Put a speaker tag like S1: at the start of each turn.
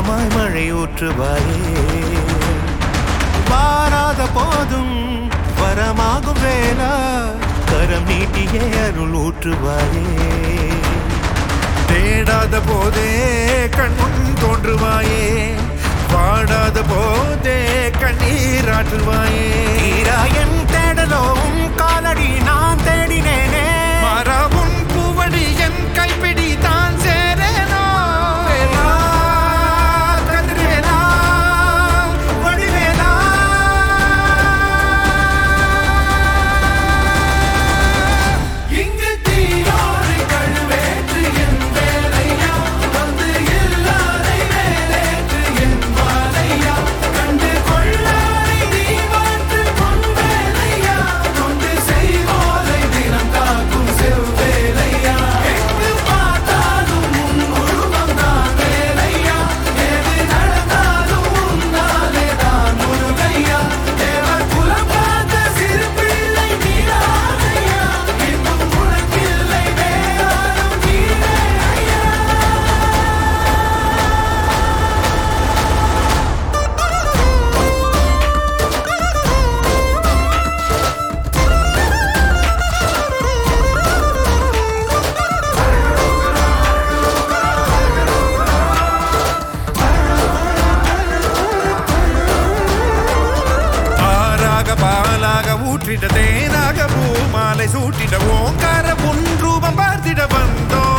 S1: வரமாய் மழை ஊற்றுவாயே வாராத போதும் வரமாகும் வேளா கரம் நீட்டியே அருள் ஊற்றுவாயே
S2: தேடாத போதே கண்முன் தோன்றுவாயே பாடாத போதே கண்ணீராற்றுவாயே
S1: தீராயன் தேடலோவும் காலடி நான் தேடினேனே
S2: மாறாவும் பூவடி என் கைப்பிடி தான் சேரேனோ
S1: வேலா, கதிர்வேலா, வடிவேலா. இங்கு தீயோடு கழுவேற்று என் வேலையா வந்து இல்லாதை வேலேற்று என் மாலையா கண்டு கொள்ளாரை நீ மாற்று பொன் வேலையா கொண்டு செய்வோரை தினம் காக்கும் செவ்வேலையா எங்கு பார்த்தாலும் உன் உருவம் தான் வேலையா எது நடந்தாலும் உன்னாலே தான் முருகையா தேவர் குலம் பார்த்த சிறு பிள்ளை நீராதையா இன்னும் உனக்கில்லை வேறாரும் நீரே ஐயா
S2: ஆறாக பாலாக ஊற்றிட தேனாக பூமாலை சூட்டிட ஓங்கார உன் ரூபம் பார்த்திட வந்தோ